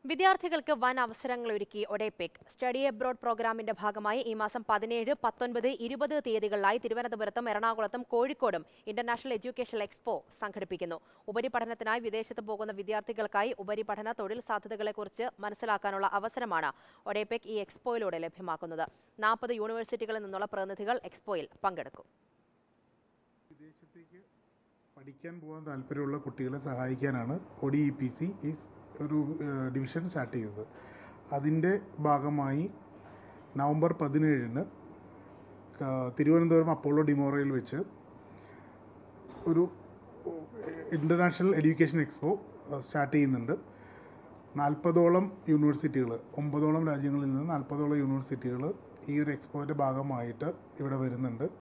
വിദ്യാർത്ഥികൾക്ക് വൻ അവസരങ്ങൾ ഒരുക്കി ഒഡേപെക് സ്റ്റഡി എബ്രോഡ് പ്രോഗ്രാമിന്റെ ഭാഗമായി ഈ മാസം പതിനേഴ് പത്തൊൻപത് ഇരുപത് തീയതികളിലായി തിരുവനന്തപുരത്തും എറണാകുളത്തും കോഴിക്കോടും ഇന്റർനാഷണൽ എഡ്യൂക്കേഷൻ എക്സ്പോ സംഘടിപ്പിക്കുന്നു ഉപരിപഠനത്തിനായി വിദേശത്ത് പോകുന്ന വിദ്യാർത്ഥികൾക്കായി ഉപരിപഠന തൊഴിൽ സാധ്യതകളെക്കുറിച്ച് മനസ്സിലാക്കാനുള്ള അവസരമാണ് ഒഡേപെക് ഈ എക്സ്പോയിലൂടെ ലഭ്യമാക്കുന്നത് നാൽപ്പത് യൂണിവേഴ്സിറ്റികളിൽ നിന്നുള്ള പ്രതിനിധികൾ എക്സ്പോയിൽ പങ്കെടുക്കും വിദേശത്തേക്ക് പഠിക്കാൻ പോകാൻ താല്പര്യമുള്ള കുട്ടികളെ സഹായിക്കാനാണ് O D E P C ഈ ഒരു ഏഹ്, ഡിവിഷൻ സ്റ്റാർട്ട് ചെയ്തത് അതിൻ്റെ ഭാഗമായി നവംബർ പതിനേഴിന് ക- തിരുവനന്തപുരം അപ്പോളോ ഡിമോറയിൽ വെച്ച് ഒരു ഇൻ്റർനാഷണൽ എഡ്യൂക്കേഷൻ എക്സ്പോ സ്റ്റാർട്ട് ചെയ്യുന്നുണ്ട് നാൽപ്പതോളം യൂണിവേഴ്സിറ്റികൾ ഒമ്പതോളം രാജ്യങ്ങളിൽ നിന്ന് നാൽപ്പതോളം യൂണിവേഴ്സിറ്റികൾ ഈ ഒരു എക്സ്പോയുടെ ഭാഗമായിട്ട് ഇവിടെ വരുന്നുണ്ട്